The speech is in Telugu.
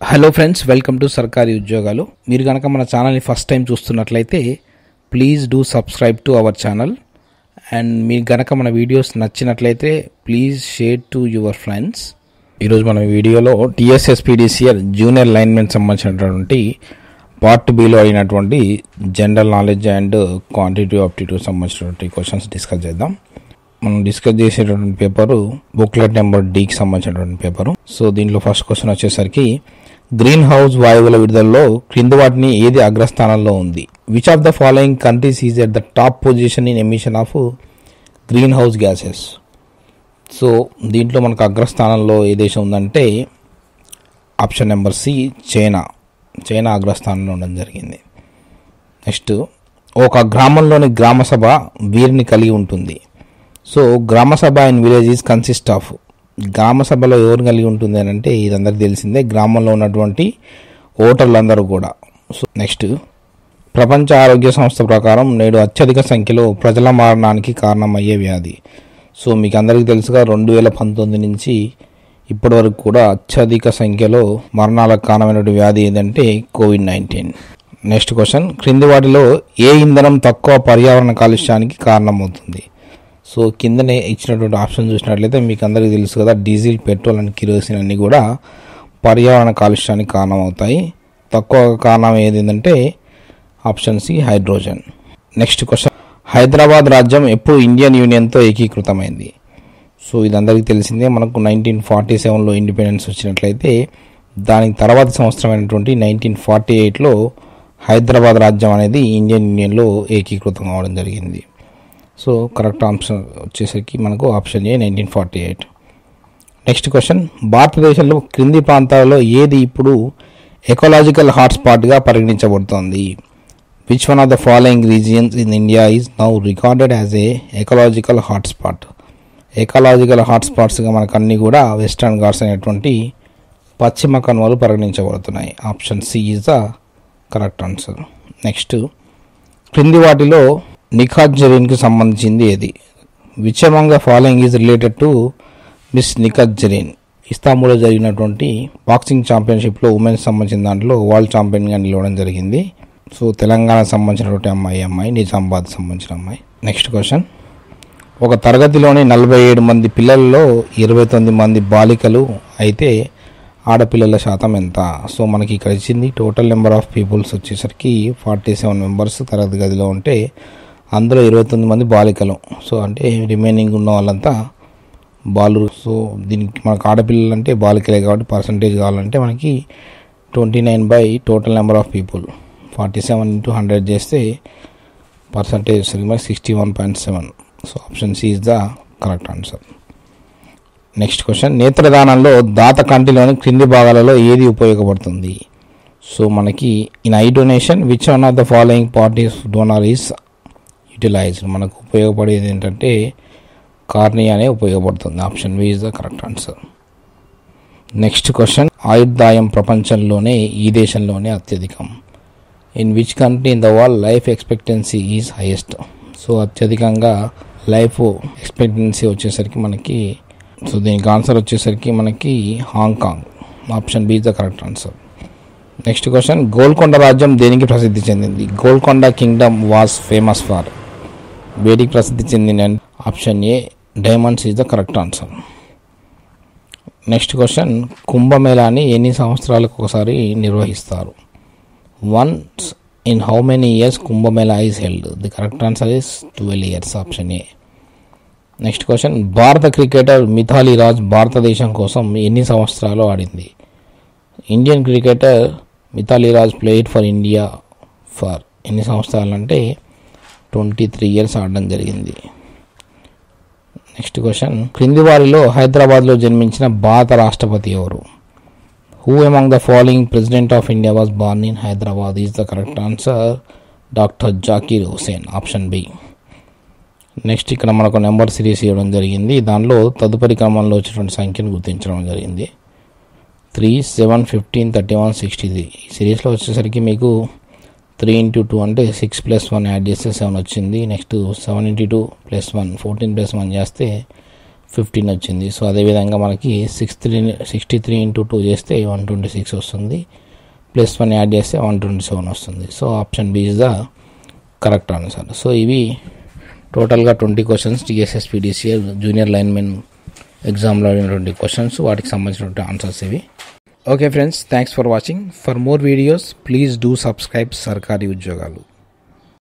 హలో ఫ్రెండ్స్ వెల్కమ్ టు సర్కారీ ఉద్యోగాలు మీరు కనుక మన ఛానల్ని ఫస్ట్ టైం చూస్తున్నట్లయితే please do subscribe to our channel and మీకు గనక మన వీడియోస్ నచ్చినట్లయితే please share to your friends ఈరోజు మన వీడియోలో టీఎస్ఎస్పీడీసీఆర్ జూనియర్ లైన్మెన్ సంబంధించినటువంటి పార్ట్ బిలో అయినటువంటి general knowledge and quantity aptitude సంబంధించినటువంటి క్వశ్చన్స్ డిస్కస్ చేద్దాం మనం డిస్కస్ చేసేటటువంటి పేపరు బుక్లెట్ నెంబర్ డీకి సంబంధించినటువంటి పేపరు సో దీంట్లో ఫస్ట్ క్వశ్చన్ వచ్చేసరికి గ్రీన్ హౌస్ వాయువుల విడుదలలో క్రింది వాటిని ఏది అగ్రస్థానంలో ఉంది which of the following countries is at the top position in emission of green house gases so దీంట్లో మనకు అగ్రస్థానంలో ఏ దేశం ఉందంటే option number C China China అగ్రస్థానంలో ఉండడం జరిగింది నెక్స్ట్ ఒక గ్రామంలోని గ్రామ సభ వీరిని కలిగి ఉంటుంది so gram sabha in village is consist of గ్రామ సభలో ఎవరు కలిగి ఉంటుంది అని అంటే ఇదందరికీ తెలిసిందే గ్రామంలో ఉన్నటువంటి ఓటర్లందరూ కూడా సో నెక్స్ట్ ప్రపంచ ఆరోగ్య సంస్థ ప్రకారం నేడు అత్యధిక సంఖ్యలో ప్రజల మరణానికి కారణమయ్యే వ్యాధి సో మీకు అందరికీ తెలుసుగా రెండు వేల పంతొమ్మిది నుంచి ఇప్పటి వరకు కూడా అత్యధిక సంఖ్యలో మరణాలకు కారణమైన వ్యాధి ఏదంటే కోవిడ్ నైన్టీన్ నెక్స్ట్ క్వశ్చన్ క్రింది వాటిలో ఏ ఇంధనం తక్కువ పర్యావరణ కాలుష్యానికి కారణమవుతుంది సో కిందనే ఇచ్చినటువంటి ఆప్షన్ చూసినట్లయితే మీకు అందరికీ తెలుసు కదా డీజిల్ పెట్రోల్ అండ్ కిరోసిన్ అన్నీ కూడా పర్యావరణ కాలుష్యానికి కారణమవుతాయి తక్కువ కారణం ఏదంటే option C hydrogen next question Hyderabad రాజ్యం ఎప్పుడు ఇండియన్ యూనియన్తో ఏకీకృతమైంది సో ఇది అందరికీ తెలిసిందే మనకు నైన్టీన్ ఫార్టీ సెవెన్లో ఇండిపెండెన్స్ వచ్చినట్లయితే దానికి తర్వాత సంవత్సరమైనటువంటి నైన్టీన్ ఫార్టీ ఎయిట్లో హైదరాబాద్ రాజ్యం అనేది ఇండియన్ యూనియన్లో ఏకీకృతం కావడం జరిగింది సో కరెక్ట్ ఆప్షన్ వచ్చేసరికి మనకు option A nineteen forty eight next question భారతదేశంలో క్రింది ప్రాంతాలలో ఏది ఇప్పుడు ఎకలాజికల్ హాట్స్పాట్గా పరిగణించబడుతోంది which one of the following regions in India is now recorded as a ecological hotspot ecological హాట్స్పాట్స్గా మనకు అన్నీ కూడా వెస్టర్న్ ఘాట్స్ అనేటువంటి పశ్చిమ కనుమలు పరిగణించబడుతున్నాయి option C is the correct answer next క్రింది వాటిలో నిఖాత్ జరీన్కి సంబంధించింది ఏది which among the following is related to miss Nikhat Zareen ఇస్తాంబుల్లో జరిగినటువంటి బాక్సింగ్ ఛాంపియన్షిప్లో ఉమెన్స్ సంబంధించిన దాంట్లో వరల్డ్ ఛాంపియన్గా నిలవడం జరిగింది సో తెలంగాణ సంబంధించినటువంటి అమ్మాయి అమ్మాయి నిజామాబాద్ సంబంధించిన అమ్మాయి నెక్స్ట్ క్వశ్చన్ ఒక తరగతిలోని నలభై ఏడు మంది పిల్లల్లో ఇరవై తొమ్మిది మంది బాలికలు అయితే ఆడపిల్లల శాతం ఎంత సో మనకి ఇక్కడ ఇచ్చింది టోటల్ నెంబర్ ఆఫ్ పీపుల్స్ వచ్చేసరికి ఫార్టీ సెవెన్ మెంబర్స్ తరగతి గదిలో ఉంటే అందులో ఇరవై తొమ్మిది మంది బాలికలు సో అంటే రిమైనింగ్ ఉన్న వాళ్ళంతా బాలురు సో దీనికి మనకు ఆడపిల్లలు అంటే బాలికలే కాబట్టి పర్సంటేజ్ కావాలంటే మనకి twenty nine by total number of people forty seven into hundred చేస్తే పర్సంటేజ్ వచ్చేసరికి మనకి sixty one point seven so option C is the correct answer next question నేత్రదానంలో దాత కంటిలోని క్రింది భాగాలలో ఏది ఉపయోగపడుతుంది సో మనకి in eye donation which one of the following parties donor is utilise మనకు ఉపయోగపడేది ఏంటంటే కార్నియా అనే ఉపయోగపడుతుంది option B is the correct answer next question ఆయుర్దాయం ప్రపంచంలోనే ఈ దేశంలోనే అత్యధికం in which country in the world life expectancy is highest so అత్యధికంగా లైఫ్ ఎక్స్పెక్టెన్సీ వచ్చేసరికి మనకి సో దీనికి ఆన్సర్ వచ్చేసరికి మనకి Hong Kong option B is the correct answer next question Golconda రాజ్యం దేనికి ప్రసిద్ధి చెందింది Golconda kingdom was famous for వేడికి ప్రసిద్ధి చెందిన option A diamonds is the correct answer next question కుంభమేళాని ఎన్ని సంవత్సరాలకు ఒకసారి నిర్వహిస్తారు once in how many years Kumbh Mela is held the correct answer is twelve years option A next question భారత క్రికెటర్ మిథాలీ రాజ్ భారతదేశం కోసం ఎన్ని సంవత్సరాలు ఆడింది Indian cricketer Mithali Raj played for India for ఎన్ని సంవత్సరాలు అంటే ట్వంటీ త్రీ ఇయర్స్ ఆడడం జరిగింది నెక్స్ట్ క్వశ్చన్ క్రింది వారిలో హైదరాబాద్లో జన్మించిన భారత రాష్ట్రపతి ఎవరు who among the following president of India was born in Hyderabad is the correct answer doctor Zakir Hussain option B next ఇక్కడ మనకు నెంబర్ సిరీస్ ఇవ్వడం జరిగింది దానిలో తదుపరి క్రమంలో వచ్చినటువంటి సంఖ్యను గుర్తించడం జరిగింది three seven fifteen thirty one sixty three ఈ సిరీస్లో వచ్చేసరికి మీకు త్రీ ఇంటూ టూ అంటే సిక్స్ ప్లస్ వన్ యాడ్ చేస్తే సెవెన్ వచ్చింది next seven into two plus one fourteen plus one చేస్తే ఫిఫ్టీన్ వచ్చింది సో అదేవిధంగా మనకి six three sixty three into two చేస్తే వన్ ట్వంటీ సిక్స్ వస్తుంది ప్లస్ వన్ యాడ్ చేస్తే వన్ ట్వంటీ సెవెన్ వస్తుంది so option B is the correct answer so ఇవి టోటల్గా twenty questions TSS PDCL junior linemen ఎగ్జామ్లో అడిగినటువంటి క్వశ్చన్స్ వాటికి సంబంధించినటువంటి ఆన్సర్స్ ఇవి okay friends thanks for watching for more videos please do subscribe సర్కారీ ఉద్యోగాలు